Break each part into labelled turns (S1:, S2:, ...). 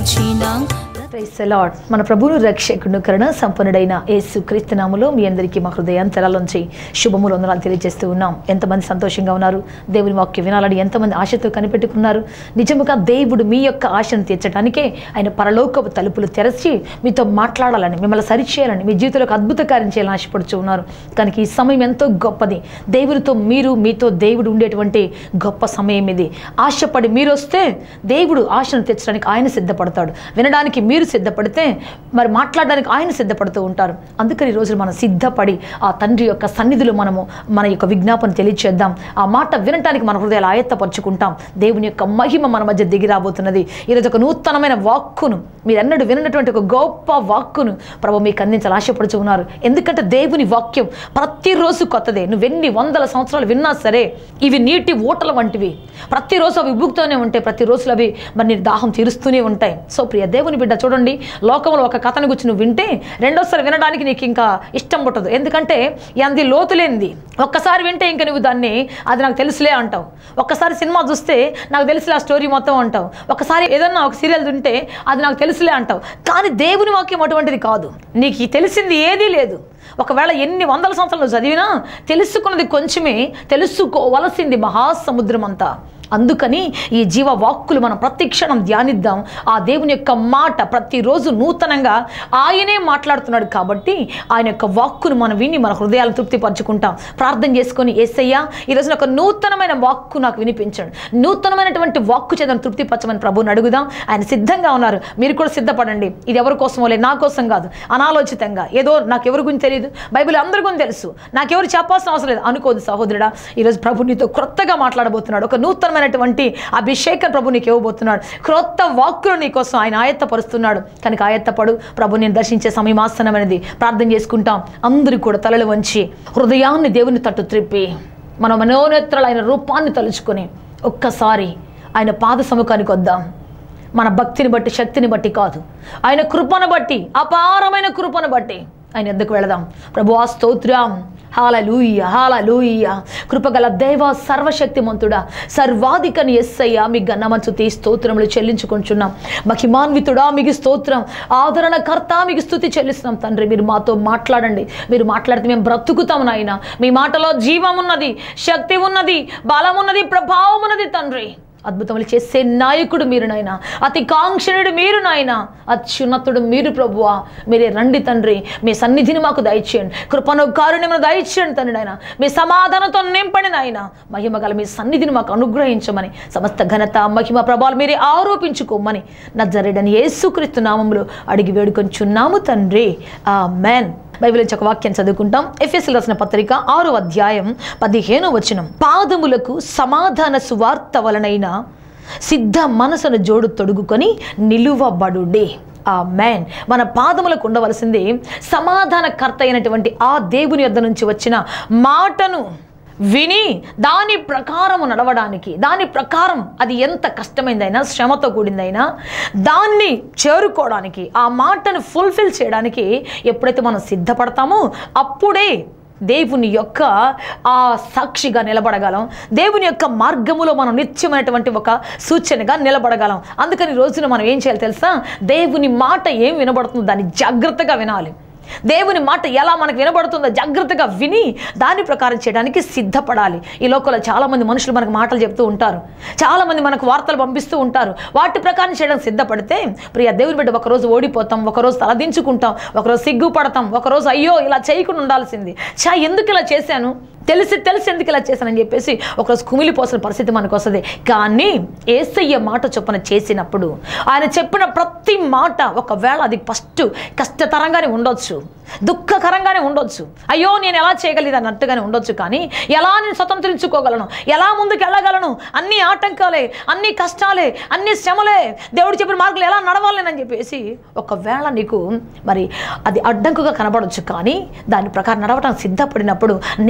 S1: పిలిచిన
S2: Praise the Lord. మన ప్రభువును రక్షకుడు కరుణ సంపన్నుడైన యేసు క్రీస్తునాములో మీ అందరికీ మా హృదయాంతరాలోంచి శుభములు వందనాలు తెలియజేస్తూ ఉన్నాం ఎంతమంది సంతోషంగా ఉన్నారు దేవుని వాక్యం వినాలని ఎంతమంది ఆశతో కనిపెట్టుకున్నారు నిజముగా దేవుడు మీ యొక్క ఆశను తీర్చడానికే ఆయన పరలోకపు తలుపులు తెరచి మీతో మాట్లాడాలని మిమ్మల్ని సరిచేయాలని మీ జీవితంలోకి అద్భుత కార్యం చేయాలని ఆశపడుతూ ఉన్నారు కనుక ఈ సమయం ఎంతో గొప్పది దేవునితో మీరు మీతో దేవుడు ఉండేటువంటి గొప్ప సమయం ఇది ఆశపడి మీరు వస్తే దేవుడు ఆశను తెచ్చడానికి ఆయన సిద్ధపడతాడు వినడానికి మీరు సిద్ధపడితే మరి మాట్లాడడానికి ఆయన సిద్ధపడుతూ ఉంటారు అందుకని ఈ రోజు మనం సిద్ధపడి ఆ తండ్రి యొక్క సన్నిధిలో మనము మన యొక్క విజ్ఞాపన తెలియచేద్దాం ఆ మాట వినటానికి మన హృదయాలు ఆయత్తపరుచుకుంటాం దేవుని యొక్క మహిమ మన మధ్య దిగి రాబోతున్నది ఈరోజు ఒక నూతనమైన వాక్కును మీరు ఎన్నడూ వినటువంటి ఒక గొప్ప వాక్కును ప్రభు మీకు అందించాలి ఆశపడుచు ఉన్నారు ఎందుకంటే దేవుని వాక్యం ప్రతిరోజు కొత్తదే నువ్వు ఎన్ని వందల సంవత్సరాలు విన్నా సరే ఇవి నీటి ఊటల వంటివి ప్రతిరోజు అవి ఉబ్బుకుతూనే ఉంటాయి ప్రతిరోజు అవి మరి నీ దాహం తీరుస్తూనే ఉంటాయి సో ప్రియ దేవుని బిడ్డ చూడండి లోకంలో ఒక కథను గురించి నువ్వు వింటే రెండోసారి వినడానికి నీకు ఇంకా ఇష్టం పుట్టదు ఎందుకంటే అంది లోతు లేనిది ఒక్కసారి వింటే ఇంకా నువ్వు దాన్ని అది నాకు తెలుసులే అంటావు ఒక్కసారి సినిమా చూస్తే నాకు తెలుసులే ఆ స్టోరీ మొత్తం అంటావు ఒకసారి ఏదన్నా ఒక సీరియల్ వింటే అది నాకు తెలుసులే అంటావు కానీ దేవుని వాక్యం అటువంటిది కాదు నీకు ఈ తెలిసింది ఏదీ లేదు ఒకవేళ ఎన్ని వందల సంవత్సరాలు చదివినా తెలుసుకున్నది కొంచెమే తెలుసుకోవలసింది మహాసముద్రం అంతా అందుకని ఈ జీవ వాక్కులు మనం ప్రతి క్షణం ధ్యానిద్దాం ఆ దేవుని యొక్క మాట ప్రతిరోజు నూతనంగా ఆయనే మాట్లాడుతున్నాడు కాబట్టి ఆయన యొక్క వాక్కును మనం విని మన హృదయాలను తృప్తిపరచుకుంటాం ప్రార్థన చేసుకొని ఏసయ్యా ఈరోజు ఒక నూతనమైన వాక్కు నాకు వినిపించండి నూతనమైనటువంటి వాక్కు చేతను తృప్తిపరచమని ప్రభువుని అడుగుదాం ఆయన సిద్ధంగా ఉన్నారు మీరు కూడా సిద్ధపడండి ఇది ఎవరి కోసమో లేదు నా కోసం కాదు అనాలోచితంగా ఏదో నాకు ఎవరి గురించి తెలియదు బైబిల్ అందరి గురించి తెలుసు నాకెవరు చెప్పాల్సిన అవసరం లేదు అనుకోదు సహోదరుడా ఈరోజు ప్రభు నీతో క్రొత్తగా మాట్లాడబోతున్నాడు ఒక నూతనమైనటువంటి అభిషేకం ప్రభు నీకు ఇవ్వబోతున్నాడు క్రొత్త వాక్కులు నీ కోసం ఆయన ఆయత్తపరుస్తున్నాడు కనుక ఆయత్తపడు ప్రభు నేను దర్శించే సమయం ఆసనమైనది ప్రార్థన చేసుకుంటాం అందరూ కూడా తలలు వంచి హృదయాన్ని దేవుని తట్టు త్రిప్పి మన మనోనేత్రాలైన రూపాన్ని తలుచుకొని ఒక్కసారి ఆయన పాద సముఖానికి వద్దాం మన భక్తిని బట్టి శక్తిని బట్టి కాదు ఆయన కృపను బట్టి అపారమైన కృపను బట్టి ఆయన ఎద్దకు వెళదాం ప్రభు ఆ స్తోత్రం హాలూయ హాలూయ కృపగల దేవ సర్వశక్తిమంతుడా సర్వాధికని ఎస్సయ్య మీ గన్నమంచుతి స్తోత్రములు చెల్లించుకుంటున్నాం మహిమాన్వితుడా మీకు స్తోత్రం ఆదరణకర్త మీకు స్థుతి చెల్లిస్తున్నాం తండ్రి మీరు మాతో మాట్లాడండి మీరు మాట్లాడితే మేము బ్రతుకుతాం నాయన మీ మాటలో జీవం ఉన్నది శక్తి ఉన్నది బలం ఉన్నది ప్రభావం ఉన్నది తండ్రి అద్భుతములు చేసే నాయకుడు మీరు నాయన అతి కాంక్షణుడు మీరు నాయన అత్యున్నతుడు మీరు ప్రభువా మీరే రండి తండ్రి మీ సన్నిధిని మాకు దయచేయండి కృపను కారుణ్యమును దయచేయండి తండ్రి నాయన మీ సమాధానంతో నింపండి నాయన మహిమ గల మీ సన్నిధిని మాకు అనుగ్రహించమని సమస్త ఘనత మహిమ ప్రభావాలు మీరే ఆరోపించుకోమని నజరేడని యేసుక్రీస్తు నామములో అడిగి వేడుకొంచున్నాము తండ్రి ఆ మెన్ బైబిల్ నుంచి ఒక వాక్యం చదువుకుంటాం ఎఫ్ఎస్ఎల్ రాసిన పత్రిక ఆరో అధ్యాయం పదిహేను వచనం పాదములకు సమాధాన సువార్త వలనైన సిద్ధ మనసును జోడు తొడుగుకొని నిలువబడుడే ఆ మ్యాన్ మన పాదములకు ఉండవలసింది సమాధానకర్త అయినటువంటి ఆ దేవుని యొద్ద నుంచి వచ్చిన మాటను విని దాని ప్రకారము నడవడానికి దాని ప్రకారం అది ఎంత కష్టమైందైనా శ్రమతో కూడిందైనా దాన్ని చేరుకోవడానికి ఆ మాటను ఫుల్ఫిల్ చేయడానికి ఎప్పుడైతే మనం సిద్ధపడతామో అప్పుడే దేవుని యొక్క ఆ సాక్షిగా నిలబడగలం దేవుని యొక్క మార్గములో మనం నిత్యమైనటువంటి ఒక సూచనగా నిలబడగలం అందుకని ఈ రోజున మనం ఏం చేయాలి తెలుసా దేవుని మాట ఏం వినబడుతుందో దాన్ని జాగ్రత్తగా వినాలి దేవుని మాట ఎలా మనకు వినబడుతుందో జాగ్రత్తగా విని దాని ప్రకారం చేయడానికి సిద్ధపడాలి ఈ లోకంలో చాలామంది మనుషులు మనకు మాటలు చెప్తూ ఉంటారు చాలామంది మనకు వార్తలు పంపిస్తూ ఉంటారు వాటి ప్రకారం చేయడానికి సిద్ధపడితే ప్రియ దేవుని బిడ్డ ఒకరోజు ఓడిపోతాం ఒకరోజు తలదించుకుంటాం ఒకరోజు సిగ్గుపడతాం ఒకరోజు అయ్యో ఇలా చేయకుండా ఉండాల్సింది చా ఎందుకు ఇలా చేశాను తెలిసి తెలిసి ఎందుకు ఇలా చేశానని చెప్పేసి ఒకరోజు కుమిలిపోసిన పరిస్థితి మనకు వస్తుంది కానీ ఏసయ్య మాట చొప్పున చేసినప్పుడు ఆయన చెప్పిన ప్రతి మాట ఒకవేళ అది ఫస్ట్ కష్టతరంగానే ఉండొచ్చు దుఃఖకరంగానే ఉండొచ్చు అయ్యో నేను ఎలా చేయగలిది అన్నట్టుగానే ఉండొచ్చు కానీ ఎలా నేను స్వతంత్రించుకోగలను ఎలా ముందుకు వెళ్ళగలను అన్ని ఆటంకాలే అన్ని కష్టాలే అన్ని శ్రమలే దేవుడు చెప్పిన మార్గంలో ఎలా నడవాలని చెప్పేసి ఒకవేళ నీకు మరి అది అడ్డంకుగా కనబడవచ్చు కానీ దాని ప్రకారం నడవటానికి సిద్ధపడినప్పుడు నిశ్చయం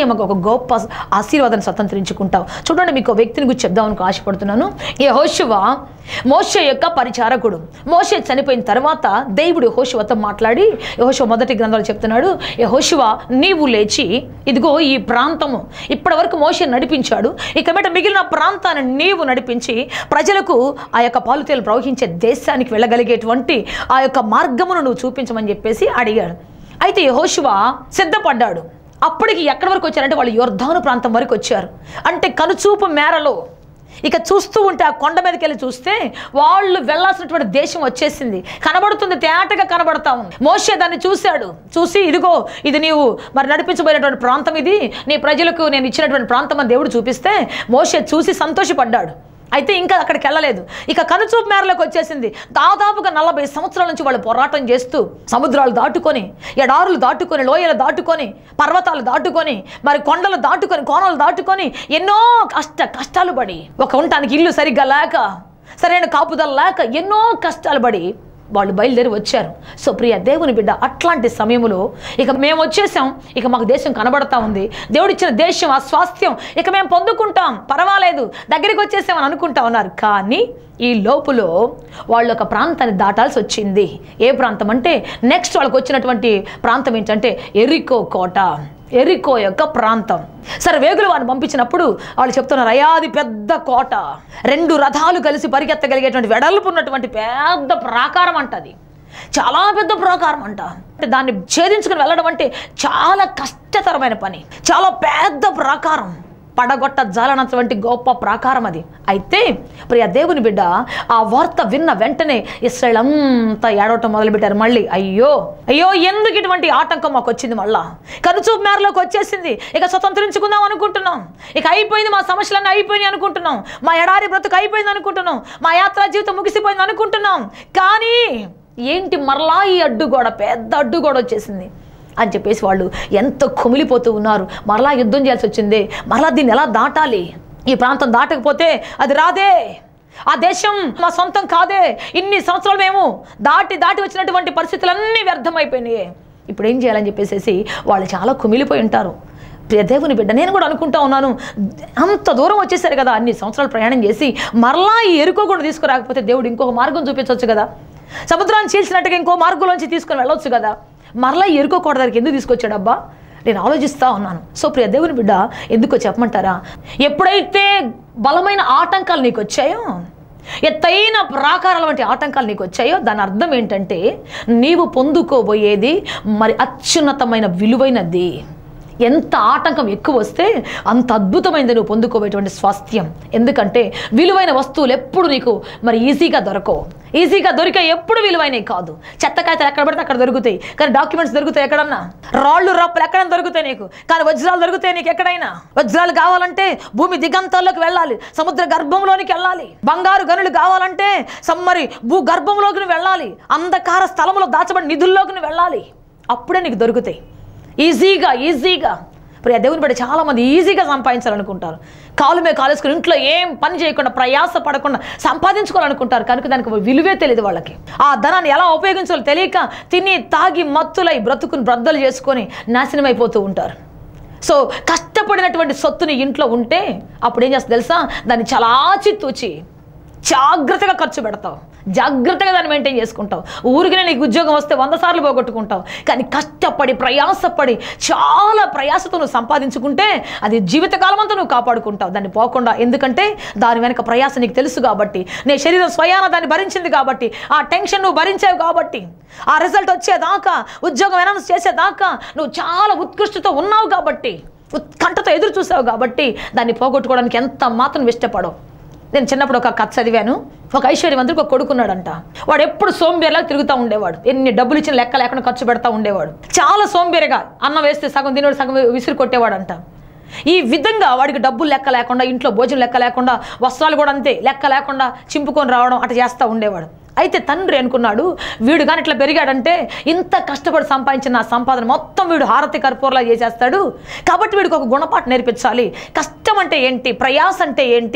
S2: నిశ్చయం ఒక గొప్ప ఆశీర్వాదాన్ని స్వతంత్రించుకుంటావు చూడండి మీకు ఒక వ్యక్తిని గురించి చెప్దామని ఆశపడుతున్నాను ఈ హోషువ మోషే యొక్క పరిచారకుడు మోషే చనిపోయిన తర్వాత దేవుడు హోషువతో మాట్లాడి యహోశివ మొదటి గ్రంథాలు చెప్తున్నాడు యహోశివ నీవు లేచి ఇదిగో ఈ ప్రాంతము ఇప్పటి వరకు మోషే నడిపించాడు ఇక మీట మిగిలిన ప్రాంతాన్ని నీవు నడిపించి ప్రజలకు ఆ యొక్క పాలుతేలు ప్రవహించే దేశానికి వెళ్ళగలిగేటువంటి ఆ యొక్క మార్గమును నువ్వు చూపించమని చెప్పేసి అడిగాడు అయితే యహోశివ సిద్ధపడ్డాడు అప్పటికి ఎక్కడి వరకు వచ్చారంటే వాళ్ళు యొర్ధాను ప్రాంతం వరకు వచ్చారు అంటే కనుచూపు మేరలో ఇక చూస్తూ ఉంటే ఆ కొండ మీదకి వెళ్ళి చూస్తే వాళ్ళు వెళ్ళాల్సినటువంటి దేశం వచ్చేసింది కనబడుతుంది తేటగా కనబడతా ఉంది మోషే దాన్ని చూశాడు చూసి ఇదిగో ఇది నీవు మరి నడిపించబోయినటువంటి ప్రాంతం ఇది నీ ప్రజలకు నేను ఇచ్చినటువంటి ప్రాంతం అని దేవుడు చూపిస్తే మోషే చూసి సంతోషపడ్డాడు అయితే ఇంకా అక్కడికి వెళ్ళలేదు ఇక కనుచూపు మేరలోకి వచ్చేసింది దాదాపుగా నలభై సంవత్సరాల నుంచి వాళ్ళు పోరాటం చేస్తూ సముద్రాలు దాటుకొని ఎడారులు దాటుకొని లోయలు దాటుకొని పర్వతాలు దాటుకొని మరి కొండలు దాటుకొని కోనలు దాటుకొని ఎన్నో కష్ట కష్టాలు పడి ఒక ఉండటానికి ఇల్లు సరిగ్గా లేక సరైన కాపుదల లేక ఎన్నో కష్టాలు పడి వాళ్ళు బయలుదేరి వచ్చారు సో ప్రియ దేవుని బిడ్డ అట్లాంటి సమయంలో ఇక మేము వచ్చేసాం ఇక మాకు దేశం కనబడతా ఉంది దేవుడిచ్చిన దేశం ఆ స్వాస్థ్యం ఇక మేము పొందుకుంటాం పర్వాలేదు దగ్గరికి వచ్చేసామని అనుకుంటా ఉన్నారు కానీ ఈ లోపులో వాళ్ళు ఒక ప్రాంతాన్ని దాటాల్సి వచ్చింది ఏ ప్రాంతం అంటే నెక్స్ట్ వాళ్ళకి వచ్చినటువంటి ప్రాంతం ఏంటంటే ఎరికో కోట ఎరికో యొక్క ప్రాంతం సరే వేగులు వారిని పంపించినప్పుడు వాళ్ళు చెప్తున్నారు అయ్యా అది పెద్ద కోట రెండు రథాలు కలిసి పరిగెత్తగలిగేటువంటి వెడల్పు ఉన్నటువంటి పెద్ద ప్రాకారం అంటది చాలా పెద్ద ప్రాకారం అంట అంటే దాన్ని ఛేదించుకుని వెళ్ళడం అంటే చాలా కష్టతరమైన పని చాలా పెద్ద ప్రాకారం పడగొట్ట జాలనటువంటి గొప్ప ప్రాకారం అది అయితే ప్రియ దేవుని బిడ్డ ఆ వార్త విన్న వెంటనే ఇస్రాయల్ అంతా ఏడవటం మొదలుపెట్టారు మళ్ళీ అయ్యో అయ్యో ఎందుకు ఇటువంటి ఆటంకం మాకు వచ్చింది మళ్ళా కనుచూపు మేరలోకి వచ్చేసింది ఇక స్వతంత్రించుకుందాం అనుకుంటున్నాం ఇక అయిపోయింది మా సమస్యలన్నీ అయిపోయినాయి అనుకుంటున్నాం మా ఎడారి బ్రతుకు అయిపోయింది అనుకుంటున్నాం మా యాత్రా జీవితం ముగిసిపోయింది అనుకుంటున్నాం కానీ ఏంటి మరలా ఈ అడ్డుగోడ పెద్ద అడ్డుగోడ వచ్చేసింది అని చెప్పేసి వాళ్ళు ఎంత కుమిలిపోతూ ఉన్నారు మరలా యుద్ధం చేయాల్సి వచ్చింది మరలా దీన్ని ఎలా దాటాలి ఈ ప్రాంతం దాటకపోతే అది రాదే ఆ దేశం మా సొంతం కాదే ఇన్ని సంవత్సరాలు మేము దాటి దాటి వచ్చినటువంటి పరిస్థితులన్నీ వ్యర్థమైపోయినాయి ఇప్పుడు ఏం చేయాలని చెప్పేసి వాళ్ళు చాలా కుమిలిపోయి ఉంటారు ప్రియ దేవుని బిడ్డ నేను కూడా అనుకుంటా ఉన్నాను అంత దూరం వచ్చేసారు కదా అన్ని సంవత్సరాలు ప్రయాణం చేసి మరలా ఈ ఎరుకోకుండా తీసుకురాకపోతే దేవుడు ఇంకొక మార్గం చూపించవచ్చు కదా సముద్రాన్ని చీల్చినట్టుగా ఇంకో మార్గంలోంచి తీసుకుని వెళ్ళొచ్చు కదా మరలా ఈ ఎరుకోకూడ దగ్గరికి ఎందుకు తీసుకొచ్చాడు అబ్బా నేను ఆలోచిస్తూ ఉన్నాను సో ప్రియ దేవుని బిడ్డ ఎందుకో చెప్పమంటారా ఎప్పుడైతే బలమైన ఆటంకాలు నీకు వచ్చాయో ఎత్తైన ప్రాకారాల వంటి ఆటంకాలు నీకు వచ్చాయో దాని అర్థం ఏంటంటే నీవు పొందుకోబోయేది మరి అత్యున్నతమైన విలువైనది ఎంత ఆటంకం ఎక్కువ వస్తే అంత అద్భుతమైనది నువ్వు పొందుకోబోయేటువంటి స్వాస్థ్యం ఎందుకంటే విలువైన వస్తువులు ఎప్పుడు నీకు మరి ఈజీగా దొరకవు ఈజీగా దొరికే ఎప్పుడు విలువైనవి కాదు చెత్త కాగితాలు ఎక్కడ పడితే అక్కడ దొరుకుతాయి కానీ డాక్యుమెంట్స్ దొరుకుతాయి ఎక్కడన్నా రాళ్ళు రప్పలు ఎక్కడైనా దొరుకుతాయి నీకు కానీ వజ్రాలు దొరుకుతాయి నీకు ఎక్కడైనా వజ్రాలు కావాలంటే భూమి దిగంతాల్లోకి వెళ్ళాలి సముద్ర గర్భంలోనికి వెళ్ళాలి బంగారు గనులు కావాలంటే సమ్మరి భూ గర్భంలోకి వెళ్ళాలి అంధకార స్థలంలో దాచబడి నిధుల్లోకి వెళ్ళాలి అప్పుడే నీకు దొరుకుతాయి ఈజీగా ఈజీగా ప్రియ దేవుని బట్టి చాలామంది ఈజీగా సంపాదించాలనుకుంటారు కాలు మీద కాలేసుకుని ఇంట్లో ఏం పని చేయకుండా ప్రయాస పడకుండా సంపాదించుకోవాలనుకుంటారు కనుక దానికి విలువే తెలియదు వాళ్ళకి ఆ ధనాన్ని ఎలా ఉపయోగించాలో తెలియక తిని తాగి మత్తులై బ్రతుకుని బ్రద్దలు చేసుకొని నాశనం అయిపోతూ ఉంటారు సో కష్టపడినటువంటి సొత్తుని ఇంట్లో ఉంటే అప్పుడు ఏం చేస్తుంది తెలుసా దాన్ని చాలా ఆచితూచి జాగ్రత్తగా ఖర్చు పెడతావు జాగ్రత్తగా దాన్ని మెయింటైన్ చేసుకుంటావు ఊరికనే నీకు ఉద్యోగం వస్తే వంద సార్లు పోగొట్టుకుంటావు కానీ కష్టపడి ప్రయాసపడి చాలా ప్రయాసతో నువ్వు సంపాదించుకుంటే అది జీవితకాలం అంతా నువ్వు కాపాడుకుంటావు దాన్ని పోకుండా ఎందుకంటే దాని వెనక ప్రయాస నీకు తెలుసు కాబట్టి నీ శరీరం స్వయాన దాన్ని భరించింది కాబట్టి ఆ టెన్షన్ నువ్వు భరించావు కాబట్టి ఆ రిజల్ట్ వచ్చేదాకా ఉద్యోగం అనౌన్స్ చేసేదాకా నువ్వు చాలా ఉత్కృష్టతో ఉన్నావు కాబట్టి ఉత్కంఠతో ఎదురు చూసావు కాబట్టి దాన్ని పోగొట్టుకోవడానికి ఎంత మాత్రం ఇష్టపడవు నేను చిన్నప్పుడు ఒక కథ చదివాను ఒక ఐశ్వర్యవంతుడికి ఒక కొడుకున్నాడంట వాడు ఎప్పుడు సోంబేరిలా తిరుగుతూ ఉండేవాడు ఎన్ని డబ్బులు ఇచ్చిన లెక్క లేకుండా ఖర్చు పెడతా ఉండేవాడు చాలా సోంబేరిగా అన్నం వేస్తే సగం తినేవాడు సగం విసిరి కొట్టేవాడంట ఈ విధంగా వాడికి డబ్బులు లెక్క లేకుండా ఇంట్లో భోజనం లెక్క లేకుండా వస్త్రాలు కూడా అంతే లెక్క లేకుండా చింపుకొని రావడం అట్లా చేస్తూ ఉండేవాడు అయితే తండ్రి అనుకున్నాడు వీడు కానీ ఇట్లా పెరిగాడంటే ఇంత కష్టపడి సంపాదించిన నా సంపాదన మొత్తం వీడు హారతి కర్పూరలా చేసేస్తాడు కాబట్టి వీడికి ఒక గుణపాఠం నేర్పించాలి కష్టం అంటే ఏంటి ప్రయాస అంటే ఏంటి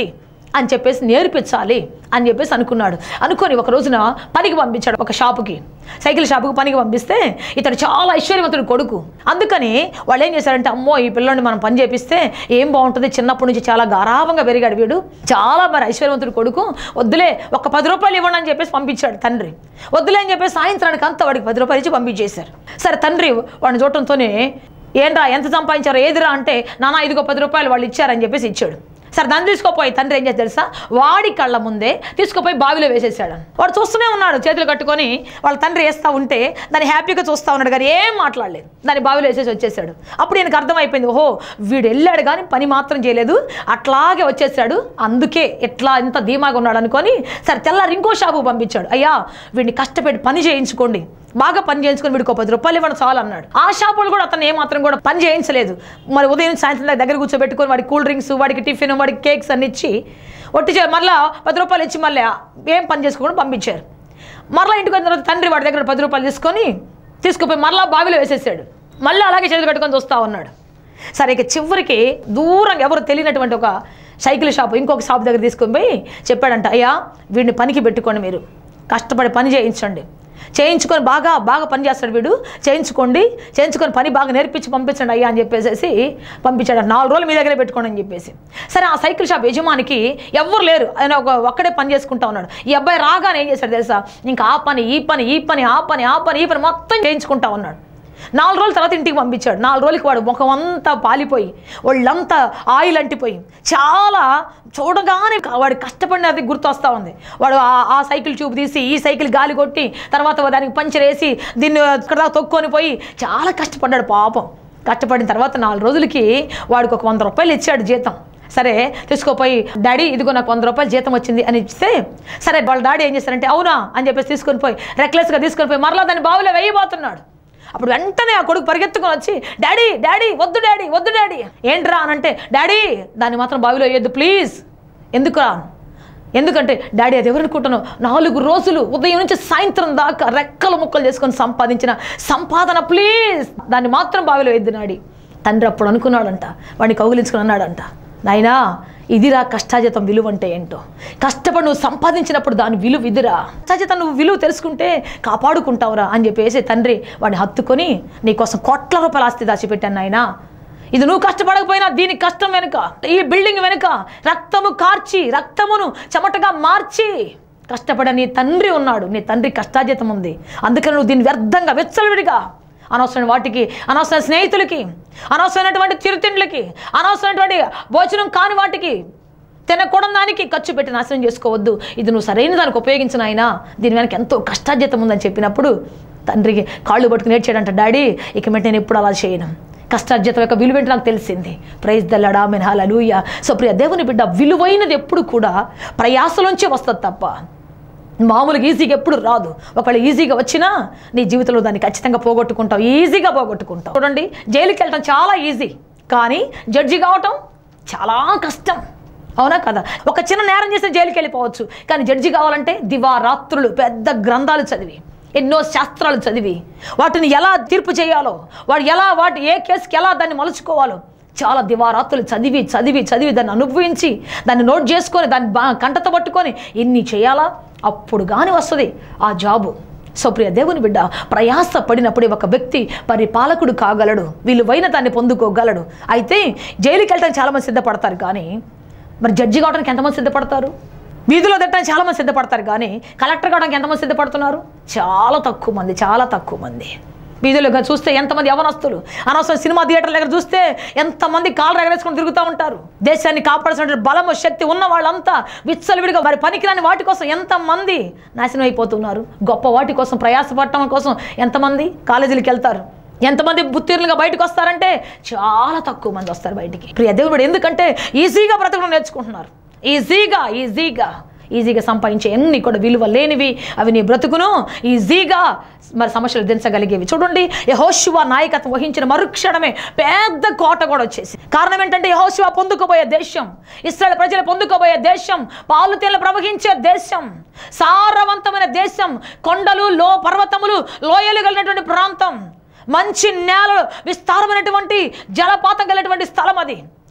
S2: అని చెప్పేసి నేర్పించాలి అని చెప్పేసి అనుకున్నాడు అనుకొని ఒక రోజున పనికి పంపించాడు ఒక షాపుకి సైకిల్ షాపుకి పనికి పంపిస్తే ఇతడు చాలా ఐశ్వర్యవంతుడు కొడుకు అందుకని వాళ్ళు ఏం చేశారంటే అమ్మో ఈ పిల్లని మనం పని చేపిస్తే ఏం బాగుంటుంది చిన్నప్పటి నుంచి చాలా గారాభంగా పెరిగాడు వీడు చాలా మరి ఐశ్వర్యవంతుడు కొడుకు వద్దులే ఒక పది రూపాయలు ఇవ్వండి అని చెప్పేసి పంపించాడు తండ్రి వద్దులే అని చెప్పేసి సాయంత్రానికి అంతా వాడికి పది రూపాయలు ఇచ్చి పంపించేశారు సరే తండ్రి వాడిని చూడటంతోనే ఏంట్రా ఎంత సంపాదించారో ఏదిరా అంటే నాన్న ఇదిగో పది రూపాయలు వాళ్ళు ఇచ్చారని చెప్పేసి ఇచ్చాడు సరే దాన్ని తీసుకోపోయి తండ్రి ఏం చేసి తెలుసా వాడి కళ్ళ ముందే తీసుకుపోయి బావిలో వేసేసాడు వాడు చూస్తూనే ఉన్నాడు చేతులు కట్టుకొని వాళ్ళ తండ్రి వేస్తూ ఉంటే దాన్ని హ్యాపీగా చూస్తూ ఉన్నాడు కానీ ఏం మాట్లాడలేదు దాన్ని బావిలో వేసేసి వచ్చేసాడు అప్పుడు ఈయనకు అర్థమైపోయింది ఓహో వీడు వెళ్ళాడు కానీ పని మాత్రం చేయలేదు అట్లాగే వచ్చేసాడు అందుకే ఎట్లా ఇంత ధీమాగా ఉన్నాడు అనుకొని సరే తెల్లారి ఇంకో షాపు పంపించాడు అయ్యా వీడిని కష్టపెట్టి పని చేయించుకోండి బాగా పని చేయించుకొని వీడికి ఒక పది రూపాయలు ఇవ్వడం చాలు అన్నాడు ఆ షాపులు కూడా అతను ఏమాత్రం కూడా పని చేయించలేదు మరి ఉదయం నుంచి సాయంత్రం దాకా దగ్గర కూర్చోబెట్టుకొని వాడికి కూల్ డ్రింక్స్ వాడికి టిఫిన్ వాడికి కేక్స్ అన్ని ఇచ్చి ఒట్టి చే- మళ్ళా పది రూపాయలు ఇచ్చి మళ్ళీ ఏం పని చేసుకోకుండా పంపించారు మరలా ఇంటికి వచ్చిన తర్వాత తండ్రి వాడి దగ్గర పది రూపాయలు తీసుకొని తీసుకుపోయి మరలా బావిలో వేసేసాడు మళ్ళీ అలాగే చేతులు కట్టుకొని చూస్తా ఉన్నాడు సరే ఇక చివరికి దూరంగా ఎవరు తెలియనటువంటి ఒక సైకిల్ షాప్ ఇంకొక షాప్ దగ్గర తీసుకొని పోయి చెప్పాడంట అయ్యా వీడిని పనికి పెట్టుకోండి మీరు కష్టపడి పని చేయించండి చేయించుకొని బాగా బాగా పని చేస్తాడు వీడు చేయించుకోండి చేయించుకొని పని బాగా నేర్పించి పంపించండి అయ్యా అని చెప్పేసి పంపించాడు నాలుగు రోజులు మీ దగ్గరే పెట్టుకోండి అని చెప్పేసి సరే ఆ సైకిల్ షాప్ యజమానికి ఎవ్వరు లేరు ఆయన ఒక ఒక్కడే పని చేసుకుంటా ఉన్నాడు ఈ అబ్బాయి రాగానే ఏం చేశాడు తెలుసా ఇంకా ఆ పని ఈ పని ఈ పని ఆ పని ఆ పని ఈ పని మొత్తం చేయించుకుంటా ఉన్నాడు నాలుగు రోజుల తర్వాత ఇంటికి పంపించాడు నాలుగు రోజులకి వాడు ముఖం అంతా పాలిపోయి వాళ్ళంతా ఆయిల్ అంటిపోయి చాలా చూడగానే వాడు కష్టపడినది గుర్తొస్తా ఉంది వాడు ఆ- ఆ సైకిల్ ట్యూబ్ తీసి ఈ సైకిల్ గాలి కొట్టి తర్వాత దానికి పంచర్ వేసి దీన్ని ఇక్కడ దాకా తొక్కొని పోయి చాలా కష్టపడ్డాడు పాపం కష్టపడిన తర్వాత నాలుగు రోజులకి వాడికి ఒక వంద రూపాయలు ఇచ్చాడు జీతం సరే తీసుకోపోయి డాడీ ఇదిగో నాకు వంద రూపాయలు జీతం వచ్చింది అని ఇస్తే సరే వాళ్ళ డాడీ ఏం చేశారంటే అవునా అని చెప్పేసి తీసుకొని పోయి రెక్లెస్గా తీసుకొని పోయి మరలా దాన్ని బావిలో వేయబోతున్నాడు అప్పుడు వెంటనే ఆ కొడుకు పరిగెత్తుకొని వచ్చి డాడీ డాడీ వద్దు డాడీ వద్దు డాడీ ఏంట్రా అని అంటే డాడీ దాన్ని మాత్రం బావిలో వేయొద్దు ప్లీజ్ ఎందుకురా ఎందుకంటే డాడీ అది ఎవరనుకుంటున్నావు నాలుగు రోజులు ఉదయం నుంచి సాయంత్రం దాకా రెక్కలు ముక్కలు చేసుకొని సంపాదించిన సంపాదన ప్లీజ్ దాన్ని మాత్రం బావిలో వేయద్దు నాడి తండ్రి అప్పుడు అనుకున్నాడంట వాడిని కౌగిలించుకుని అన్నాడంట నాయనా ఇదిరా కష్టాజీతం విలువ అంటే ఏంటో కష్టపడి నువ్వు సంపాదించినప్పుడు దాని విలువ ఇదిరా కష్టాజీతం నువ్వు విలువ తెలుసుకుంటే కాపాడుకుంటావురా అని చెప్పేసి తండ్రి వాడిని హత్తుకొని నీకోసం కోట్ల రూపాయల ఆస్తి దాచిపెట్టాను నాయనా ఇది నువ్వు కష్టపడకపోయినా దీని కష్టం వెనుక ఈ బిల్డింగ్ వెనుక రక్తము కార్చి రక్తమును చెమటగా మార్చి కష్టపడే నీ తండ్రి ఉన్నాడు నీ తండ్రి కష్టాజీతం ఉంది అందుకని నువ్వు దీన్ని వ్యర్థంగా వెచ్చలవిడిగా అనవసరమైన వాటికి అనవసరమైన స్నేహితులకి అనవసరమైనటువంటి చిరుతిండ్లకి అనవసరమైనటువంటి భోజనం కాని వాటికి తినకూడని దానికి ఖర్చు పెట్టి నాశనం చేసుకోవద్దు ఇది నువ్వు సరైన దానికి ఉపయోగించిన ఆయన దీని వెనక ఎంతో కష్టార్జితం ఉందని చెప్పినప్పుడు తండ్రికి కాళ్ళు పట్టుకుని నేర్చాడంట డాడీ ఇక మీద నేను ఎప్పుడు అలా చేయను కష్టార్జితం యొక్క విలువ ఏంటో నాకు తెలిసింది ప్రైజ్ దల్లడా మెనహాల లూయ సో ప్రియ దేవుని బిడ్డ విలువైనది ఎప్పుడు కూడా ప్రయాసలోంచే వస్తుంది తప్ప మామూలుగా ఈజీగా ఎప్పుడు రాదు ఒకవేళ ఈజీగా వచ్చినా నీ జీవితంలో దాన్ని ఖచ్చితంగా పోగొట్టుకుంటావు ఈజీగా పోగొట్టుకుంటావు చూడండి జైలుకి వెళ్ళటం చాలా ఈజీ కానీ జడ్జి కావటం చాలా కష్టం అవునా కదా ఒక చిన్న నేరం చేస్తే జైలుకి వెళ్ళిపోవచ్చు కానీ జడ్జి కావాలంటే దివారాత్రులు పెద్ద గ్రంథాలు చదివి ఎన్నో శాస్త్రాలు చదివి వాటిని ఎలా తీర్పు చేయాలో వాడు ఎలా వాటి ఏ కేసుకి ఎలా దాన్ని మలుచుకోవాలో చాలా దివారాత్రులు చదివి చదివి చదివి దాన్ని అనుభవించి దాన్ని నోట్ చేసుకొని దాన్ని బా కంటత పట్టుకొని ఎన్ని చేయాలా అప్పుడు కానీ వస్తుంది ఆ జాబు సో ప్రియ దేవుని బిడ్డ ప్రయాస పడినప్పుడే ఒక వ్యక్తి పరిపాలకుడు కాగలడు విలువైన దాన్ని పొందుకోగలడు అయితే జైలుకి వెళ్ళడానికి చాలామంది సిద్ధపడతారు కానీ మరి జడ్జి కావడానికి ఎంతమంది సిద్ధపడతారు వీధిలో తిట్టడానికి చాలామంది సిద్ధపడతారు కానీ కలెక్టర్ కావడానికి ఎంతమంది సిద్ధపడుతున్నారు చాలా తక్కువ మంది చాలా తక్కువ మంది వీధులుగా చూస్తే ఎంతమంది యవనస్తులు అనవసరం సినిమా థియేటర్ల దగ్గర చూస్తే ఎంతమంది కాళ్ళు ఎగరేసుకొని తిరుగుతూ ఉంటారు దేశాన్ని కాపాడాల్సిన బలము శక్తి ఉన్న వాళ్ళంతా విచ్చలవిడిగా వారి పనికిరాని వాటి కోసం ఎంతమంది నాశనం అయిపోతున్నారు గొప్ప వాటి కోసం ప్రయాసపడటం కోసం ఎంతమంది కాలేజీలకు వెళ్తారు ఎంతమంది ఉత్తీర్ణులుగా బయటకు వస్తారంటే చాలా తక్కువ మంది వస్తారు బయటికి ప్రియ దేవుడు ఎందుకంటే ఈజీగా బ్రతకడం నేర్చుకుంటున్నారు ఈజీగా ఈజీగా ఈజీగా సంపాదించే ఎన్ని కూడా విలువ లేనివి అవి నీ బ్రతుకును ఈజీగా మరి సమస్యలు దించగలిగేవి చూడండి యహోశివ నాయకత్వం వహించిన మరుక్షణమే పెద్ద కోట కూడా వచ్చేసి కారణం ఏంటంటే యహోశివ పొందుకోబోయే దేశం ఇస్రాయల్ ప్రజలు పొందుకోబోయే దేశం పాలు తేనెలు ప్రవహించే దేశం సారవంతమైన దేశం కొండలు లో పర్వతములు లోయలు కలిగినటువంటి ప్రాంతం మంచి నేలలు విస్తారమైనటువంటి జలపాతం కలిగినటువంటి స్థలం అది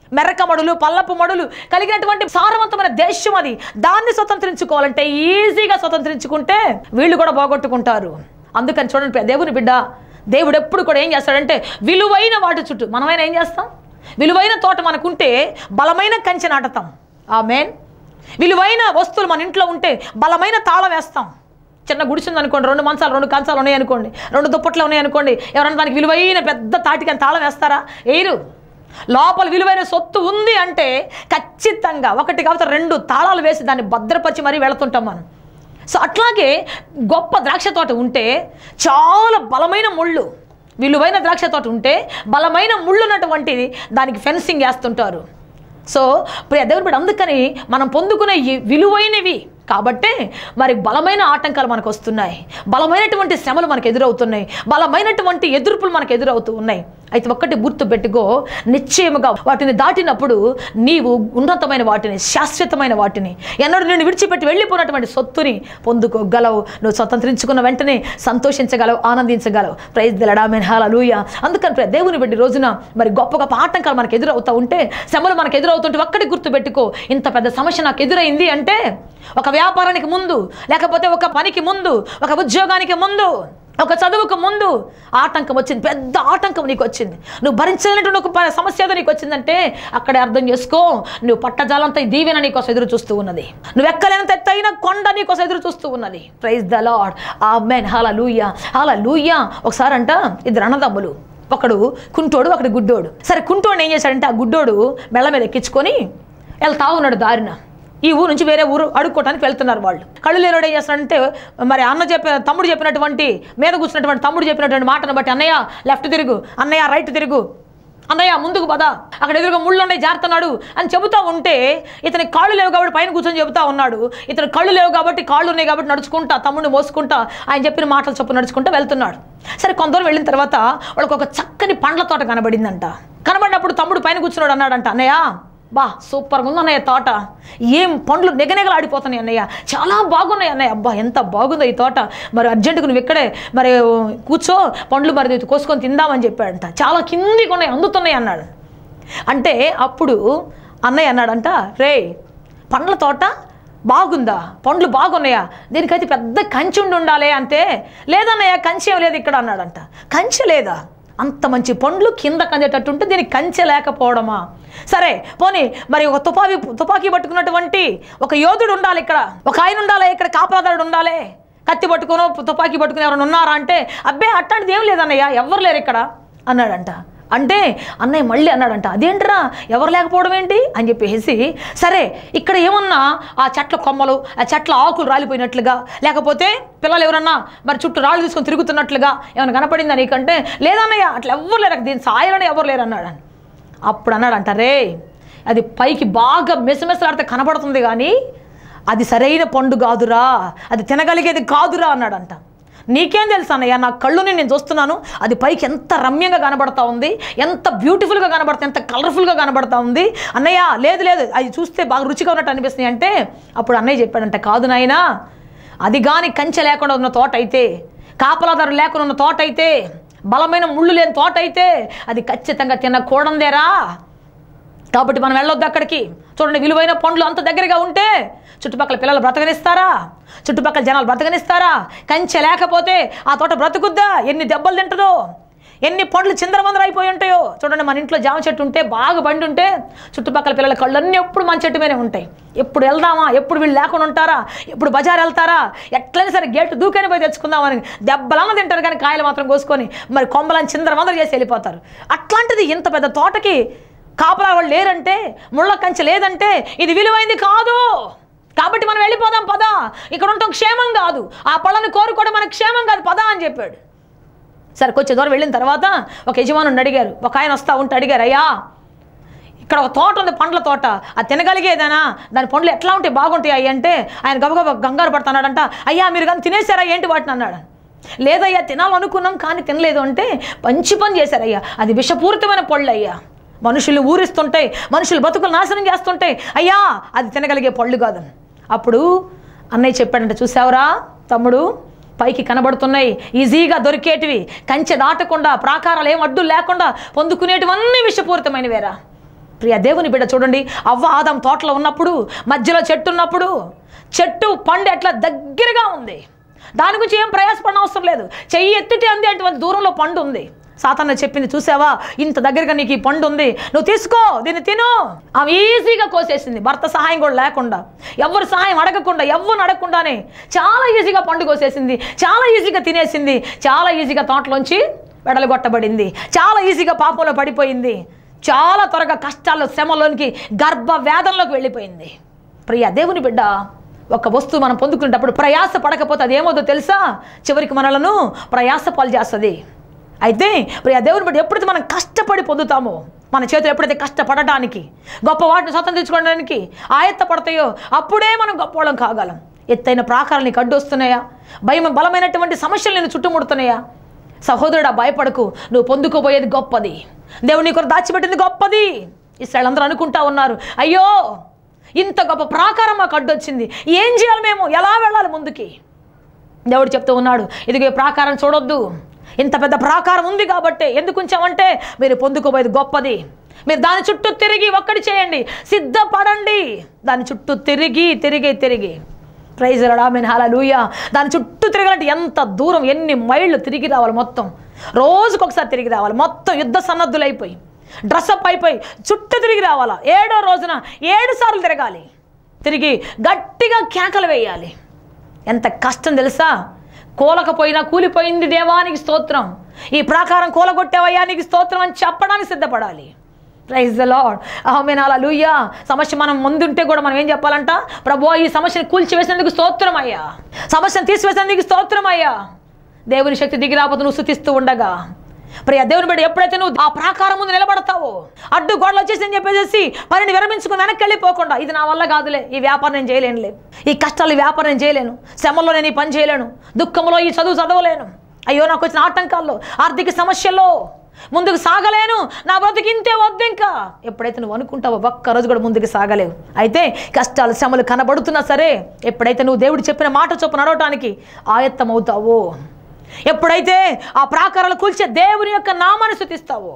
S2: మెరక మడులు పల్లపు మడులు కలిగినటువంటి సారవంతమైన దేశం అది దాన్ని స్వతంత్రించుకోవాలంటే ఈజీగా స్వతంత్రించుకుంటే వీళ్ళు కూడా పోగొట్టుకుంటారు అందుకని చూడండి ప్రియ దేవుని బిడ్డ దేవుడు ఎప్పుడు కూడా ఏం చేస్తాడంటే విలువైన వాటి చుట్టూ మనమైనా ఏం చేస్తాం విలువైన తోట మనకుంటే బలమైన కంచె నాటుతాం ఆ మెయిన్ విలువైన వస్తువులు మన ఇంట్లో ఉంటే బలమైన తాళం వేస్తాం చిన్న గుడిసింది అనుకోండి రెండు మంచాలు రెండు కంచాలు ఉన్నాయి అనుకోండి రెండు దుప్పట్లు ఉన్నాయి అనుకోండి ఎవరైనా దానికి విలువైన పెద్ద తాటికని తాళం వేస్తారా వేయరు లోపల విలువైన సొత్తు ఉంది అంటే ఖచ్చితంగా ఒకటి కాబట్టి రెండు తాళాలు వేసి దాన్ని భద్రపరిచి మరీ వెళుతుంటాం మనం సో అట్లాగే గొప్ప ద్రాక్ష తోట ఉంటే చాలా బలమైన ముళ్ళు విలువైన ద్రాక్ష తోట ఉంటే బలమైన ముళ్ళు ఉన్నటువంటిది దానికి ఫెన్సింగ్ వేస్తుంటారు సో ప్రియ దేవుని బిడ్డ అందుకని మనం పొందుకునే ఈ విలువైనవి కాబట్టే మరి బలమైన ఆటంకాలు మనకు వస్తున్నాయి బలమైనటువంటి శ్రమలు మనకు ఎదురవుతున్నాయి బలమైనటువంటి ఎదుర్పులు మనకు ఎదురవుతూ ఉన్నాయి అయితే ఒక్కటి గుర్తు పెట్టుకో నిశ్చయముగా వాటిని దాటినప్పుడు నీవు ఉన్నతమైన వాటిని శాశ్వతమైన వాటిని ఎన్నడూ నేను విడిచిపెట్టి వెళ్ళిపోయినటువంటి సొత్తుని పొందుకోగలవు నువ్వు స్వతంత్రించుకున్న వెంటనే సంతోషించగలవు ఆనందించగలవు ప్రైజ్ దిలడామెన్ హాలూయ అందుకని ప్రియ దేవుని బట్టి రోజున మరి గొప్ప గొప్ప ఆటంకాలు మనకు ఎదురవుతూ ఉంటే శ్రమలు మనకు ఎదురవుతుంటే ఒక్కటి గుర్తు పెట్టుకో ఇంత పెద్ద సమస్య నాకు ఎదురైంది అంటే ఒక వ్యాపారానికి ముందు లేకపోతే ఒక పనికి ముందు ఒక ఉద్యోగానికి ముందు ఒక చదువుకు ముందు ఆటంకం వచ్చింది పెద్ద ఆటంకం నీకు వచ్చింది నువ్వు భరించలేనటువంటి ఒక ప- సమస్య ఏదో నీకు వచ్చిందంటే అక్కడే అర్థం చేసుకో నువ్వు పట్టజాలంతో ఈ దీవెన నీకోసం ఎదురు చూస్తూ ఉన్నది నువ్వు ఎక్కలేనంత ఎత్తైన కొండ నీకోసం ఎదురు చూస్తూ ఉన్నది praise the Lord amen hallelujah హాల లూయా ఒకసారి అంట ఇద్దరు అన్నదమ్ములు ఒకడు కుంటోడు ఒకడు గుడ్డోడు సరే కుంటోడు ఏం చేశాడంటే ఆ గుడ్డోడు మెళ్ళ మీద ఎక్కించుకొని వెళ్తా ఉన్నాడు దారిన ఈ ఊరు నుంచి వేరే ఊరు అడుక్కోవడానికి వెళ్తున్నారు వాళ్ళు కళ్ళు లేనోడు ఏం చేస్తాడంటే మరి అన్న చెప్పిన తమ్ముడు చెప్పినటువంటి మీద కూర్చున్నటువంటి తమ్ముడు చెప్పినటువంటి మాటను బట్టి అన్నయ్య లెఫ్ట్ తిరుగు అన్నయ్య రైట్ తిరుగు అన్నయ్య ముందుకు పద అక్కడ ఎదురుగా ముళ్ళు ఉన్నాయి జారుతున్నాడు అని చెబుతా ఉంటే ఇతని కాళ్ళు లేవు కాబట్టి పైన కూర్చొని చెబుతా ఉన్నాడు ఇతని కళ్ళు లేవు కాబట్టి కాళ్ళు ఉన్నాయి కాబట్టి నడుచుకుంటా తమ్ముడిని మోసుకుంటా ఆయన చెప్పిన మాటలు చొప్పు నడుచుకుంటా వెళ్తున్నాడు సరే కొంత దూరం వెళ్ళిన తర్వాత వాళ్ళకి ఒక చక్కని పండ్ల తోట కనబడిందంట కనబడినప్పుడు తమ్ముడు పైన కూర్చున్నాడు అన్నాడంట అన్నయ్య బా సూపర్గా ఉంది అన్నయ్య తోట ఏం పండ్లు నిగనిగలు ఆడిపోతున్నాయి అన్నయ్య చాలా బాగున్నాయి అన్నయ్య అబ్బా ఎంత బాగుందో ఈ తోట మరి అర్జెంటుగా నువ్వు ఇక్కడే మరి కూర్చో పండ్లు మరి కోసుకొని తిందామని చెప్పాడంట చాలా కిందికి ఉన్నాయి అందుతున్నాయి అన్నాడు అంటే అప్పుడు అన్నయ్య అన్నాడంట రే పండ్ల తోట బాగుందా పండ్లు బాగున్నాయా దీనికైతే పెద్ద కంచి ఉండి ఉండాలి అంటే లేదన్నయ్య కంచి ఏం లేదు ఇక్కడ అన్నాడంట కంచె లేదా అంత మంచి పండ్లు కింద కందేటట్టు ఉంటే దీనికి కంచె లేకపోవడమా సరే పోనీ మరి ఒక తుపాకీ తుపాకీ పట్టుకున్నటువంటి ఒక యోధుడు ఉండాలి ఇక్కడ ఒక ఆయన ఉండాలి ఇక్కడ కాపలాదారుడు ఉండాలి కత్తి పట్టుకునో తుపాకీ పట్టుకుని ఎవరైనా ఉన్నారా అంటే అబ్బే అట్లాంటిది ఏం లేదన్నయ్య ఎవరు లేరు ఇక్కడ అన్నాడంట అంటే అన్నయ్య మళ్ళీ అన్నాడంట అదేంట్రా ఎవరు లేకపోవడం ఏంటి అని చెప్పేసి సరే ఇక్కడ ఏమన్నా ఆ చెట్ల కొమ్మలు ఆ చెట్ల ఆకులు రాలిపోయినట్లుగా లేకపోతే పిల్లలు ఎవరన్నా మరి చుట్టూ రాళ్ళు తీసుకొని తిరుగుతున్నట్లుగా ఏమైనా కనపడిందా నీకంటే లేదన్నయ్య అట్లా ఎవరు లేరు దీని సాయాలని ఎవరు లేరు అన్నాడు అప్పుడు అన్నాడంట రే అది పైకి బాగా మెసమెసలాడితే కనబడుతుంది కానీ అది సరైన పండు కాదురా అది తినగలిగేది కాదురా అన్నాడంట నీకేం తెలుసు అన్నయ్య నా కళ్ళుని నేను చూస్తున్నాను అది పైకి ఎంత రమ్యంగా కనబడతా ఉంది ఎంత బ్యూటిఫుల్గా కనబడుతుంది ఎంత కలర్ఫుల్గా కనబడతా ఉంది అన్నయ్య లేదు లేదు అది చూస్తే బాగా రుచిగా ఉన్నట్టు అనిపిస్తుంది అంటే అప్పుడు అన్నయ్య చెప్పాడంట కాదు నాయనా అది కానీ కంచె లేకుండా ఉన్న తోట అయితే కాపలాదారు లేకుండా ఉన్న తోట అయితే బలమైన ముళ్ళు లేని తోట అయితే అది ఖచ్చితంగా తినకూడందేరా కాబట్టి మనం వెళ్ళొద్దు అక్కడికి చూడండి విలువైన పండ్లు అంత దగ్గరగా ఉంటే చుట్టుపక్కల పిల్లలు బ్రతకనిస్తారా చుట్టుపక్కల జనాలు బ్రతకనిస్తారా కంచె లేకపోతే ఆ తోట బ్రతుకుద్దా ఎన్ని దెబ్బలు తింటుందో ఎన్ని పండ్లు చిందరమందర అయిపోయి ఉంటాయో చూడండి మన ఇంట్లో జామ చెట్టు ఉంటే బాగా బండి ఉంటే చుట్టుపక్కల పిల్లల కళ్ళన్నీ ఎప్పుడు మన చెట్టు మీదే ఉంటాయి ఎప్పుడు వెళ్దామా ఎప్పుడు వీళ్ళు లేకుండా ఉంటారా ఎప్పుడు బజార్ వెళ్తారా ఎట్లయినా సరే గేటు దూకని పోయి తెచ్చుకుందామని దెబ్బలన్న తింటారు కానీ కాయలు మాత్రం కోసుకొని మరి కొమ్మలని చిందరమందర చేసి వెళ్ళిపోతారు అట్లాంటిది ఇంత పెద్ద తోటకి కాపలా వాళ్ళు లేరంటే ముళ్ళ కంచె లేదంటే ఇది విలువైంది కాదు కాబట్టి మనం వెళ్ళిపోదాం పదా ఇక్కడ ఉంటాం క్షేమం కాదు ఆ పళ్ళని కోరుకోవడం మనకు క్షేమం కాదు పదా అని చెప్పాడు సరే కొంచెం దూరం వెళ్ళిన తర్వాత ఒక యజమానుని అడిగారు ఒక ఆయన వస్తా ఉంటే అడిగారు అయ్యా ఇక్కడ ఒక తోట ఉంది పండ్ల తోట అది తినగలిగేదేనా దాని పండ్లు ఎట్లా ఉంటాయి బాగుంటాయి అయ్యి అంటే ఆయన గబగబా గంగారు పడుతున్నాడంట అయ్యా మీరు కానీ తినేసారా ఏంటి వాటిని అన్నాడు లేదయ్యా తినాలనుకున్నాం కానీ తినలేదు అంటే మంచి పని చేశారయ్యా అది విషపూరితమైన పళ్ళు అయ్యా మనుషులు ఊరిస్తుంటాయి మనుషులు బతుకులు నాశనం చేస్తుంటాయి అయ్యా అది తినగలిగే పళ్ళు కాదు అప్పుడు అన్నయ్య చెప్పాడంట చూసావురా తమ్ముడు పైకి కనబడుతున్నాయి ఈజీగా దొరికేటివి కంచె దాటకుండా ప్రాకారాలు ఏం అడ్డు లేకుండా పొందుకునేటివన్నీ విషపూరితమైనవేరా ప్రియ దేవుని బిడ్డ చూడండి అవ్వ ఆదాం తోటలో ఉన్నప్పుడు మధ్యలో చెట్టు ఉన్నప్పుడు చెట్టు పండు ఎట్లా దగ్గరగా ఉంది దాని గురించి ఏం ప్రయాసపడిన అవసరం లేదు చెయ్యి ఎత్తితే అంది అటువంటి దూరంలో పండు ఉంది సాతాన్న చెప్పింది చూసావా ఇంత దగ్గరగా నీకు ఈ పండు ఉంది నువ్వు తీసుకో దీన్ని తిను ఆమె ఈజీగా కోసేసింది భర్త సహాయం కూడా లేకుండా ఎవరు సహాయం అడగకుండా ఎవరు అడగకుండానే చాలా ఈజీగా పండు కోసేసింది చాలా ఈజీగా తినేసింది చాలా ఈజీగా తోటలోంచి వెడలగొట్టబడింది చాలా ఈజీగా పాపంలో పడిపోయింది చాలా త్వరగా కష్టాల్లో శ్రమలోనికి గర్భ వేదనలోకి వెళ్ళిపోయింది ప్రియ దేవుని బిడ్డ ఒక వస్తువు మనం పొందుకునేటప్పుడు ప్రయాస పడకపోతే అది ఏమవుతుందో తెలుసా చివరికి మనలను ప్రయాస పాలు చేస్తుంది అయితే ప్రియ దేవుని బిడ్డ ఎప్పుడైతే మనం కష్టపడి పొందుతామో మన చేతులు ఎప్పుడైతే కష్టపడటానికి గొప్ప వాటిని స్వతంత్రించుకోవడానికి ఆయత్త పడతాయో అప్పుడే మనం గొప్పవాళ్ళం కాగలం ఎత్తైన ప్రాకారాలు నీకు అడ్డు వస్తున్నాయా భయం బలమైనటువంటి సమస్యలు నేను చుట్టుముడుతున్నాయా సహోదరుడా భయపడకు నువ్వు పొందుకోబోయేది గొప్పది దేవుడు నీ కొరకు దాచిపెట్టింది గొప్పది ఇస్రాయలందరూ అనుకుంటా ఉన్నారు అయ్యో ఇంత గొప్ప ప్రాకారం మాకు అడ్డొచ్చింది ఏం చేయాలి మేము ఎలా వెళ్ళాలి ముందుకి దేవుడు చెప్తూ ఉన్నాడు ఇదిగో ఈ ప్రాకారం చూడొద్దు ఇంత పెద్ద ప్రాకారం ఉంది కాబట్టి ఎందుకు ఉంచామంటే మీరు పొందుకోబోయేది గొప్పది మీరు దాని చుట్టూ తిరిగి ఒక్కటి చేయండి సిద్ధపడండి దాని చుట్టూ తిరిగి తిరిగి తిరిగి ప్రైజ్ రామెన్ హలూయ దాని చుట్టూ తిరగాలంటే ఎంత దూరం ఎన్ని మైళ్ళు తిరిగి రావాలి మొత్తం రోజుకొకసారి తిరిగి రావాలి మొత్తం యుద్ధ సన్నద్ధులైపోయి డ్రెస్అప్ అయిపోయి చుట్టూ తిరిగి రావాలా ఏడో రోజున ఏడు సార్లు తిరగాలి తిరిగి గట్టిగా కేకలు వేయాలి ఎంత కష్టం తెలుసా కూలకపోయినా కూలిపోయింది దేవానికి స్తోత్రం ఈ ప్రాకారం కూలగొట్టావయ్యా నీకు స్తోత్రం అని చెప్పడానికి సిద్ధపడాలి ప్రైజ్ ద లాడ్ ఆమెన్ అలా లూయా సమస్య మనం ముందుంటే కూడా మనం ఏం చెప్పాలంట ప్రభు ఈ సమస్యను కూల్చివేసినందుకు స్తోత్రం అయ్యా సమస్యను తీసివేసినందుకు స్తోత్రం అయ్యా దేవుని శక్తి దిగి రాకపోతే నువ్వు స్థుతిస్తూ ఉండగా ప్రియ దేవుని బిడ్డ ఎప్పుడైతే నువ్వు ఆ ప్రాకారం ముందు నిలబడతావో అడ్డు గోడలు వచ్చేసి అని చెప్పేసి పనిని విరమించుకుని వెనక్కి వెళ్ళిపోకుండా ఇది నా వల్ల కాదులే ఈ వ్యాపారం నేను చేయలేనులే ఈ కష్టాలు ఈ వ్యాపారం నేను చేయలేను శ్రమలో నేను ఈ పని చేయలేను దుఃఖంలో ఈ చదువు చదవలేను అయ్యో నాకు వచ్చిన ఆటంకాల్లో ఆర్థిక సమస్యల్లో ముందుకు సాగలేను నా బ్రతికి ఇంతే వద్దు ఇంకా ఎప్పుడైతే నువ్వు అనుకుంటావో ఒక్క రోజు కూడా ముందుకు సాగలేవు అయితే కష్టాలు శ్రమలు కనబడుతున్నా సరే ఎప్పుడైతే నువ్వు దేవుడు చెప్పిన మాట చొప్పు నడవటానికి ఆయత్తమవుతావో ఎప్పుడైతే ఆ ప్రాకారాలు కూల్చే దేవుని యొక్క నామాన్ని స్థుతిస్తావో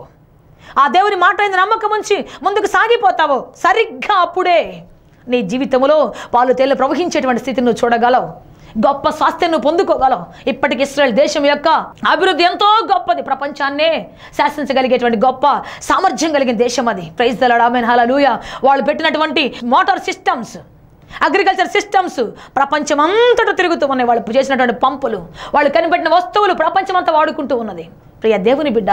S2: ఆ దేవుని మాట మీద నమ్మకం ఉంచి ముందుకు సాగిపోతావో సరిగ్గా అప్పుడే నీ జీవితంలో పాలు తేలు ప్రవహించేటువంటి స్థితిని నువ్వు చూడగలవు గొప్ప స్వాస్థ్యం నువ్వు పొందుకోగలవు ఇప్పటికి ఇస్రాయల్ దేశం యొక్క అభివృద్ధి ఎంతో గొప్పది ప్రపంచాన్నే శాసించగలిగేటువంటి గొప్ప సామర్థ్యం కలిగిన దేశం అది ప్రైజ్ దళడామెన్ హలలుయ వాళ్ళు పెట్టినటువంటి మోటార్ సిస్టమ్స్ అగ్రికల్చర్ సిస్టమ్స్ ప్రపంచం అంతటా తిరుగుతూ ఉన్నాయి వాళ్ళు చేసినటువంటి పంపులు వాళ్ళు కనిపెట్టిన వస్తువులు ప్రపంచమంతా వాడుకుంటూ ఉన్నది ప్రియ దేవుని బిడ్డ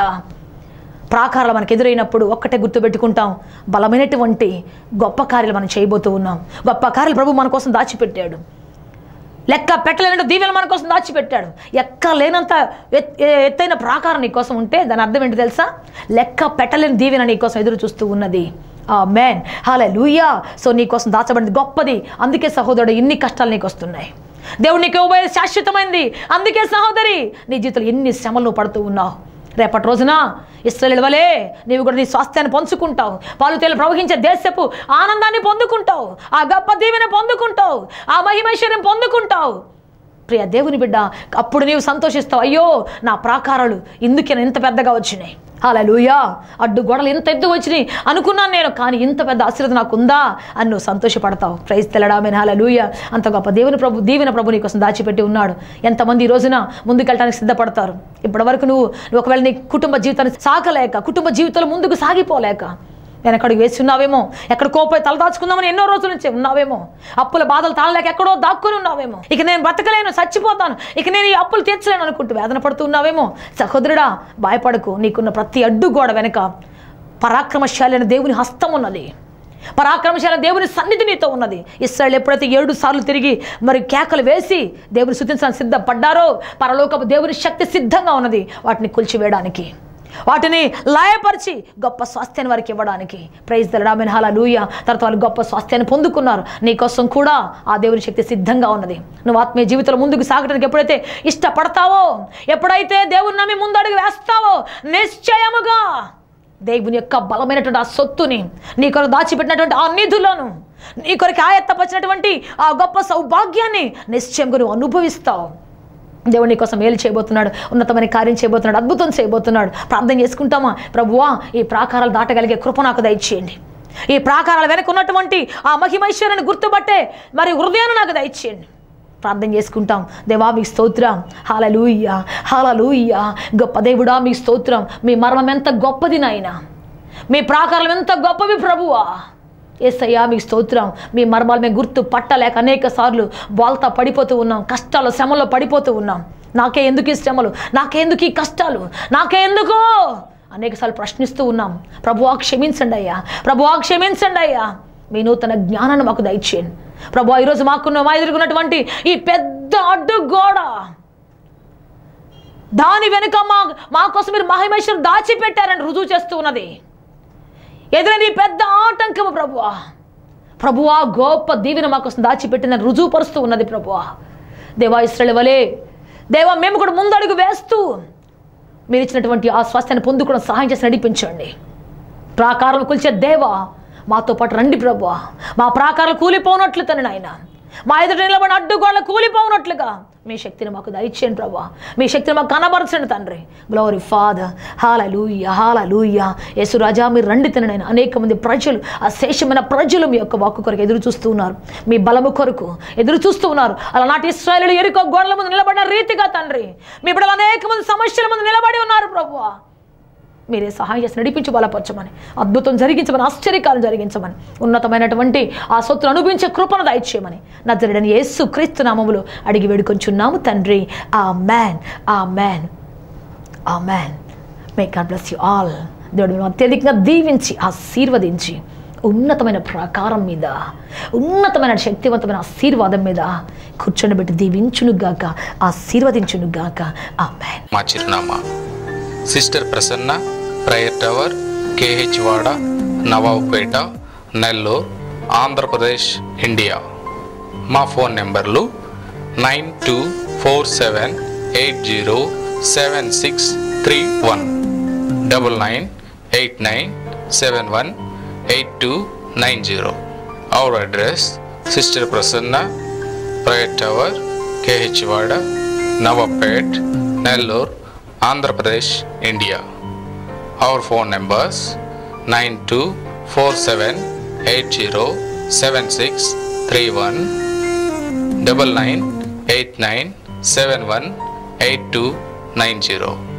S2: ప్రాకారాలు మనకు ఎదురైనప్పుడు ఒక్కటే గుర్తుపెట్టుకుంటాం బలమైనటువంటి గొప్ప కార్యాలు మనం చేయబోతూ ఉన్నాం గొప్ప కార్యాలు ప్రభు మన కోసం దాచిపెట్టాడు లెక్క పెట్టలేనంత దీవెన మన కోసం దాచిపెట్టాడు ఎక్క లేనంత ఎత్- ఏ- ఎత్తైన ప్రాకారం నీ కోసం ఉంటే దాని అర్థం ఏంటి తెలుసా లెక్క పెట్టలేని దీవెన నీ కోసం ఎదురు చూస్తూ ఉన్నది ఆ మ్యాన్ హాలే లూయా సో నీ కోసం దాచబడింది గొప్పది అందుకే సహోదరుడు ఇన్ని కష్టాలు నీకు వస్తున్నాయి దేవుడు నీకు ఇవ్వబోయేది శాశ్వతమైంది అందుకే సహోదరి నీ జీవితంలో ఎన్ని శ్రమలు నువ్వు పడుతూ ఉన్నావు రేపటి రోజున ఇస్రాయల్ వలే నీవు కూడా నీ స్వాస్థ్యాన్ని పంచుకుంటావు పాలు తేలు ప్రవహించే దేశపు ఆనందాన్ని పొందుకుంటావు ఆ గొప్ప దీవెన పొందుకుంటావు ఆ మహిమైశ్వర్యం పొందుకుంటావు ప్రియ దేవుని బిడ్డ అప్పుడు నీవు సంతోషిస్తావు అయ్యో నా ప్రాకారాలు ఇందుకే ఇంత పెద్దగా వచ్చినాయి అలా లూయా అడ్డు గోడలు ఇంత ఎత్తు వచ్చినాయి అనుకున్నాను నేను కానీ ఇంత పెద్ద ఆశీర్వాదం నాకు ఉందా అని నువ్వు సంతోషపడతావు ప్రైజ్ తెల్లడామే అలా లూయా అంత గొప్ప దేవుని ప్రభు దీవెన ప్రభు నీకోసం దాచిపెట్టి ఉన్నాడు ఎంతమంది ఈ రోజున ముందుకెళ్ళడానికి సిద్ధపడతారు ఇప్పటి వరకు నువ్వు నువ్వు ఒకవేళ నీ కుటుంబ జీవితాన్ని సాగలేక కుటుంబ జీవితంలో ముందుకు సాగిపోలేక వెనకడుగు వేసి ఉన్నావేమో ఎక్కడ కోపోయి తలదాచుకుందామని ఎన్నో రోజుల నుంచి ఉన్నావేమో అప్పుల బాధలు తాళలేక ఎక్కడో దాక్కుని ఉన్నావేమో ఇక నేను బ్రతకలేను చచ్చిపోతాను ఇక నేను ఈ అప్పులు తీర్చలేను అనుకుంటూ వేదన పడుతూ ఉన్నావేమో సహోదరుడా భయపడకు నీకున్న ప్రతి అడ్డు గోడ వెనక పరాక్రమశాలి అనే దేవుని హస్తం ఉన్నది పరాక్రమశాల దేవుని సన్నిధి నీతో ఉన్నది ఇస్రాయల్ ఎప్పుడైతే ఏడు సార్లు తిరిగి మరి కేకలు వేసి దేవుని శుద్ధించడానికి సిద్ధపడ్డారో పరలోకపు దేవుని శక్తి సిద్ధంగా ఉన్నది వాటిని కూల్చివేయడానికి వాటిని లాయపరిచి గొప్ప స్వాస్థ్యాన్ని వారికి ఇవ్వడానికి ప్రైజ్ దళడామెన్ హాల లూయ తర్వాత వాళ్ళు గొప్ప స్వాస్థ్యాన్ని పొందుకున్నారు నీకోసం కూడా ఆ దేవుని శక్తి సిద్ధంగా ఉన్నది నువ్వు ఆత్మీయ జీవితంలో ముందుకు సాగడానికి ఎప్పుడైతే ఇష్టపడతావో ఎప్పుడైతే దేవుని నమ్మి ముందడుగు వేస్తావో నిశ్చయముగా దేవుని యొక్క బలమైనటువంటి ఆ సొత్తుని నీ కొరకు దాచిపెట్టినటువంటి ఆ నిధులను నీ కొరకు ఆయత్తపరిచినటువంటి ఆ గొప్ప సౌభాగ్యాన్ని నిశ్చయంగా నువ్వు అనుభవిస్తావు దేవుడు నీ కోసం మేలు చేయబోతున్నాడు ఉన్నతమైన కార్యం చేయబోతున్నాడు అద్భుతం చేయబోతున్నాడు ప్రార్థన చేసుకుంటామా ప్రభువా ఈ ప్రాకారాలు దాటగలిగే కృప నాకు దయచేయండి ఈ ప్రాకారాల వెనక ఉన్నటువంటి ఆ మహిమైశ్వర్యాన్ని గుర్తుపట్టే మరి హృదయాన్ని నాకు దయచేయండి ప్రార్థన చేసుకుంటాం దేవా మీ స్తోత్రం హాలలూయ హాలలూయ గొప్ప దేవుడా మీ స్తోత్రం మీ మర్మం ఎంత గొప్పది నాయన మీ ప్రాకారం ఎంత గొప్పవి ప్రభువా ఏసయ్యా మీ స్తోత్రం మీ మర్మాలు మేము గుర్తు పట్టలేక అనేక సార్లు బాల్తా పడిపోతూ ఉన్నాం కష్టాలు శ్రమలో పడిపోతూ ఉన్నాం నాకే ఎందుకు ఈ శ్రమలు నాకే ఎందుకు ఈ కష్టాలు నాకే ఎందుకు అనేకసార్లు ప్రశ్నిస్తూ ఉన్నాం ప్రభువా క్షమించండి అయ్యా ప్రభువా క్షమించండి అయ్యా మీ నూతన జ్ఞానాన్ని మాకు దయచేయండి ప్రభు ఈరోజు మాకున్న మా ఎదుర్కొన్నటువంటి ఈ పెద్ద అడ్డు గోడ దాని వెనుక మా మా కోసం మీరు మహిమేశ్వరు దాచిపెట్టారని రుజువు చేస్తూ ఉన్నది ఎదురైన ఈ పెద్ద ఆటంకము ప్రభువా ప్రభువా గొప్ప దీవెన మా కోసం దాచిపెట్టిందని రుజువుపరుస్తూ ఉన్నది ప్రభువా దేవా ఇస్రాయల్ వలే దేవా మేము కూడా ముందడుగు వేస్తూ మీరు ఇచ్చినటువంటి ఆ స్వాస్థ్యాన్ని పొందుకోవడం సహాయం చేసి నడిపించండి ప్రాకారం కూల్చే దేవా మాతో పాటు రండి ప్రభు మా ప్రాకారాలు కూలిపోనట్లు తను నాయన మా ఎదుట నిలబడిన అడ్డుగోళ్ళ కూలిపోనట్లుగా మీ శక్తిని మాకు దయచేయండి ప్రభా మీ శక్తిని మాకు కనబరచండి తండ్రి గ్లోరీ ఫాదర్ హాలూయ హాలూయ యేసురాజా మీరు రండి తిననైనా అనేక మంది ప్రజలు ఆ శేషమైన ప్రజలు మీ యొక్క వాక్కు కొరకు ఎదురు చూస్తూ ఉన్నారు మీ బలము కొరకు ఎదురు చూస్తూ ఉన్నారు అలాంటి ఇస్రాయలు ఎరుకో గోడల ముందు నిలబడిన రీతిగా తండ్రి మీ బిడ్డలు అనేక మంది సమస్యల ముందు నిలబడి ఉన్నారు ప్రభువా మీరే సహాయం చేసి నడిపించి బలపరచమని అద్భుతం జరిగించమని ఆశ్చర్యకాలం జరిగించమని ఉన్నతమైనటువంటి ఆ సొత్తును అనుభవించే కృపను దయచేయమని నజరడని యేసు క్రీస్తు నామములు అడిగి వేడుకొంచున్నాము తండ్రి ఆ amen amen amen may God bless you all దేవుడు మిమ్మల్ని అత్యధికంగా దీవించి ఆశీర్వదించి ఉన్నతమైన ప్రాకారం మీద ఉన్నతమైన శక్తివంతమైన ఆశీర్వాదం మీద కూర్చొని దీవించునుగాక ఆశీర్వదించునుగాక ఆ మ్యాన్
S1: మా చిరునామా sister Prasanna prayer tower KH వాడ నవాబుపేట నెల్లూరు ఆంధ్రప్రదేశ్ ఇండియా మా ఫోన్ నెంబర్లు nine two four seven eight zero seven six three one double nine eight nine seven one eight two nine zero our address sister Prasanna prayer tower KH వాడ Navapet Nellore Andhra Pradesh India our phone numbers nine two four seven eight zero seven six three one double nine eight nine seven one eight two nine zero